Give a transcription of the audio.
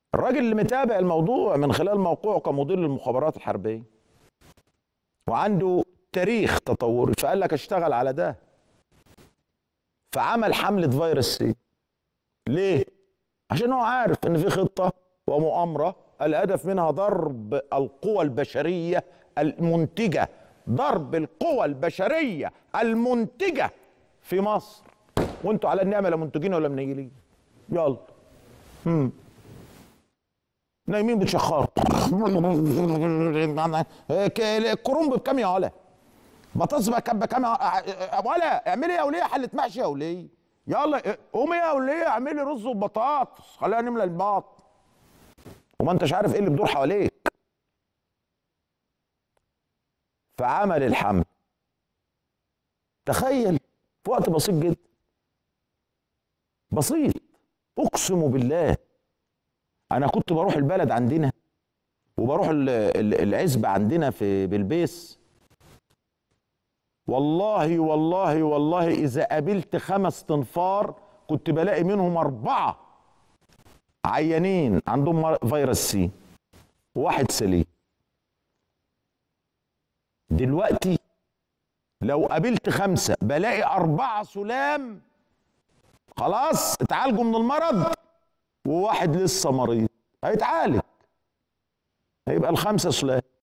الراجل اللي متابع الموضوع من خلال موقعه كمدير للمخابرات الحربيه وعنده تاريخ تطوري فقال لك اشتغل على ده فعمل حمله فيروس سي ليه عشان هو عارف ان في خطه ومؤامره الهدف منها ضرب القوى البشريه المنتجه ضرب القوى البشريه المنتجه في مصر وانتوا على النعمه لا منتجين ولا منيلين يلا امم نايمين بتشخروا الكرنب بكام يا ولا بطاطس بكام بكام يا ولا اعملي يا وليه حله محشي يا وليه يلا قومي يا وليه اعملي رز وبطاطس خلينا نملى الباط وما انتش عارف ايه اللي بيدور حواليك فعمل الحمل تخيل في وقت بسيط جدا بسيط اقسم بالله انا كنت بروح البلد عندنا وبروح ال- ال- العزبة عندنا في بلبيس والله والله والله اذا قابلت خمس تنفار كنت بلاقي منهم اربعة عيانين عندهم مر- فيروس سي وواحد سليم دلوقتي لو قابلت خمسة بلاقي أربعة سلام خلاص اتعالجوا من المرض وواحد لسه مريض هيتعالج هيبقى الخمسة سلام